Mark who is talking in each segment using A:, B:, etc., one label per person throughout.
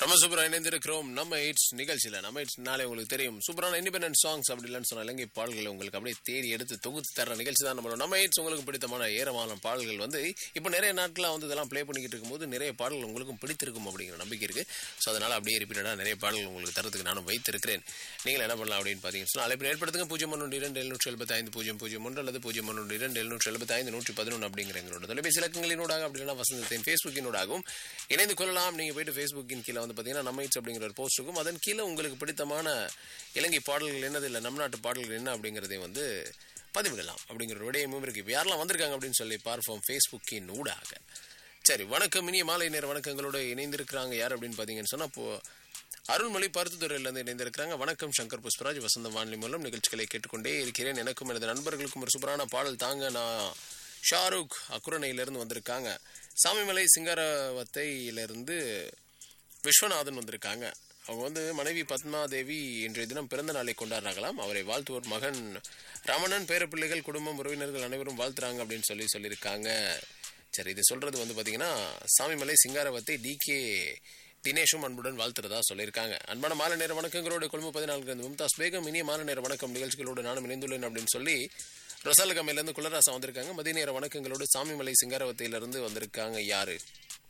A: நம்ம சூப்பரா இணைந்திருக்கிறோம் நம்ம ஹிட்ஸ் நிகழ்ச்சியில நம்ம ஹிட்ஸ் நாளே உங்களுக்கு தெரியும் சூப்பரான இண்டிபெண்டன்ட் சாங்ஸ் அப்படி இல்லைன்னு சொன்னா இலங்கை பாடல்களை உங்களுக்கு அப்படியே தேடி எடுத்து தொகுத்து தர நிகழ்ச்சி தான் நம்மளோட நம்ம ஹிட்ஸ் உங்களுக்கு பிடித்தமான ஏரமான பாடல்கள் வந்து இப்போ நிறைய நாட்களாக வந்து இதெல்லாம் ப்ளே பண்ணிக்கிட்டு இருக்கும்போது நிறைய பாடல்கள் உங்களுக்கும் பிடித்திருக்கும் அப்படிங்கிற நம்பிக்கை இருக்கு ஸோ அதனால அப்படியே ரிப்பீட்டடாக நிறைய பாடல்கள் உங்களுக்கு தரத்துக்கு நானும் வைத்திருக்கிறேன் நீங்கள் என்ன பண்ணலாம் அப்படின்னு பார்த்தீங்கன்னா சொன்னா, அழைப்பு ஏற்படுத்துங்க பூஜ்ஜியம் ஒன்று இரண்டு எழுநூற்றி எழுபத்தி ஐந்து பூஜ்ஜியம் பூஜ்ஜியம் ஒன்று அல்லது பூஜ்ஜியம் ஒன்று இரண்டு எழுநூற்றி எழுபத்தி ஐந்து நூற்றி பதினொன்று அப்படிங்கிற எங்களோட தொலைபேசி இலக்கங்களினூடாக அப்படி இல்லைனா வசந்தத்தின் ஃபேஸ்புக்கினூடாகவும் இணைந்து கொள்ளலாம் நீங்கள் போயிட்டு ஃபேஸ்புக்கின் கீழே வந்து பார்த்தீங்கன்னா நம்ம இட்ஸ் அப்படிங்கிற ஒரு போஸ்ட் இருக்கும் அதன் கீழே உங்களுக்கு பிடித்தமான இலங்கை பாடல்கள் என்னது இல்லை நம் நாட்டு பாடல்கள் என்ன அப்படிங்கிறதையும் வந்து பதிவிடலாம் அப்படிங்கிற ஒரு விடயமும் இருக்கு இப்போ யாரெல்லாம் வந்திருக்காங்க அப்படின்னு சொல்லி பார்ப்போம் ஃபேஸ்புக்கின் ஊடாக சரி வணக்கம் இனிய மாலை நேர வணக்கங்களோட இணைந்திருக்கிறாங்க யார் அப்படின்னு பார்த்தீங்கன்னு சொன்னால் இப்போ அருள்மொழி பருத்துத்துறையிலிருந்து இணைந்திருக்கிறாங்க வணக்கம் சங்கர் புஷ்பராஜ் வசந்த வானொலி மூலம் நிகழ்ச்சிகளை கேட்டுக்கொண்டே இருக்கிறேன் எனக்கும் எனது நண்பர்களுக்கும் ஒரு சூப்பரான பாடல் தாங்க நான் ஷாருக் அக்குரணையிலிருந்து வந்திருக்காங்க சாமிமலை சிங்காரவத்தையிலிருந்து விஸ்வநாதன் வந்திருக்காங்க அவங்க வந்து மனைவி பத்மாதேவி இன்றைய தினம் பிறந்த நாளை கொண்டாடுறாங்களாம் அவரை வாழ்த்துவோர் மகன் ரமணன் பேரப்பிள்ளைகள் குடும்பம் உறவினர்கள் அனைவரும் வாழ்த்துறாங்க அப்படின்னு சொல்லி சொல்லியிருக்காங்க சரி இது சொல்றது வந்து பாத்தீங்கன்னா சாமிமலை சிங்காரவத்தை டி கே தினேஷும் அன்புடன் வாழ்த்துறதா சொல்லியிருக்காங்க அன்பான மாலை நேர வணக்கங்களோட குழும பதினான்கு மும்தாஸ் பேகம் இனிய மாலை நேர வணக்கம் நிகழ்ச்சிகளோடு நானும் இணைந்துள்ளேன் அப்படின்னு சொல்லி ரொசாலகமையிலேருந்து குலராசா வந்திருக்காங்க மதிய நேர வணக்கங்களோடு சாமிமலை சிங்காரவத்தையிலிருந்து வந்திருக்காங்க யாரு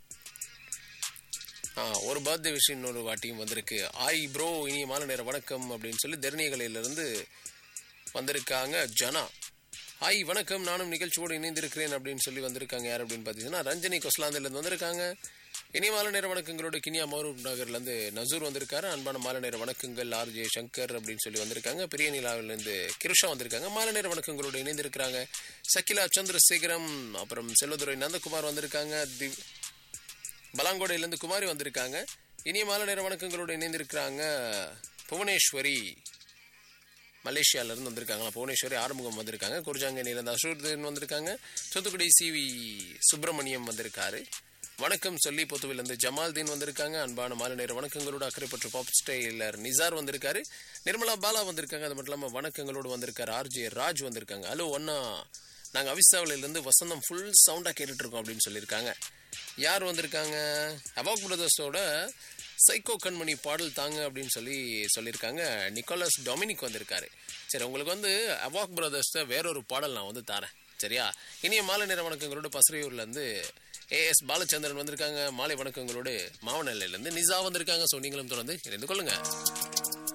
A: ஆ ஒரு பர்த்டே விஷ் இன்னொரு வாட்டியும் வந்திருக்கு ஆய் ப்ரோ இனிய மாலை நேர வணக்கம் அப்படின்னு சொல்லி தர்ணியகலையிலிருந்து வந்திருக்காங்க ஜனா ஹாய் வணக்கம் நானும் நிகழ்ச்சியோடு இணைந்திருக்கிறேன் அப்படின்னு சொல்லி வந்திருக்காங்க யார் அப்படின்னு பார்த்தீங்கன்னா ரஞ்சனி கொஸ்லாந்திலேருந்து வந்திருக்காங்க இனிய மாலை நேர வணக்கங்களோட கினியா மௌரூப் நகர்லேருந்து நசூர் வந்திருக்காரு அன்பான மாலை நேர வணக்கங்கள் ஆர் ஜே சங்கர் அப்படின்னு சொல்லி வந்திருக்காங்க பெரிய நிலாவிலேருந்து கிருஷா வந்திருக்காங்க மாலை நேர வணக்கங்களோடு இணைந்திருக்கிறாங்க சக்கிலா சந்திரசேகரம் அப்புறம் செல்வதுரை நந்தகுமார் வந்திருக்காங்க திவ் பலாங்கோடையிலேருந்து குமாரி வந்திருக்காங்க இனிய மாலை நேர வணக்கங்களோடு இணைந்திருக்கிறாங்க புவனேஸ்வரி மலேசியால இருந்து வந்திருக்காங்களா புவனேஸ்வரி ஆறுமுகம் வந்திருக்காங்க குர்ஜாங்கனிலேருந்து அசூர்தன் வந்திருக்காங்க தூத்துக்குடி சிவி சுப்பிரமணியம் வந்திருக்காரு வணக்கம் சொல்லி பொத்துவிலிருந்து ஜமால்தீன் வந்திருக்காங்க அன்பான மாலை நேர வணக்கங்களோடு அக்கறைப்பற்ற பாப் ஸ்டைலர் நிசார் வந்திருக்காரு நிர்மலா பாலா வந்திருக்காங்க அது மட்டும் இல்லாமல் வணக்கங்களோடு வந்திருக்காரு ஆர்ஜே ராஜ் வந்திருக்காங்க ஹலோ ஒன்னா நாங்கள் அவிஸ்தாவிலிருந்து வசந்தம் ஃபுல் சவுண்டாக கேட்டுட்டு இருக்கோம் அப்படின்னு சொல்லியிருக்காங்க யார் வந்திருக்காங்க அவாக் பிரதர்ஸோட சைக்கோ கண்மணி பாடல் தாங்க அப்படின்னு சொல்லி சொல்லியிருக்காங்க நிக்கோலஸ் டொமினிக் வந்திருக்காரு சரி உங்களுக்கு வந்து அவாக் பிரதர்ஸ்ட வேறொரு பாடல் நான் வந்து தரேன் சரியா இனிய மாலை நேர வணக்கங்களோடு பசறையூர்லேருந்து ஏஎஸ் பாலச்சந்திரன் வந்திருக்காங்க மாலை வணக்கங்களோடு மாவனல்லையிலேருந்து நிசா வந்திருக்காங்க ஸோ நீங்களும் தொடர்ந்து இணைந்து கொள்ளுங்க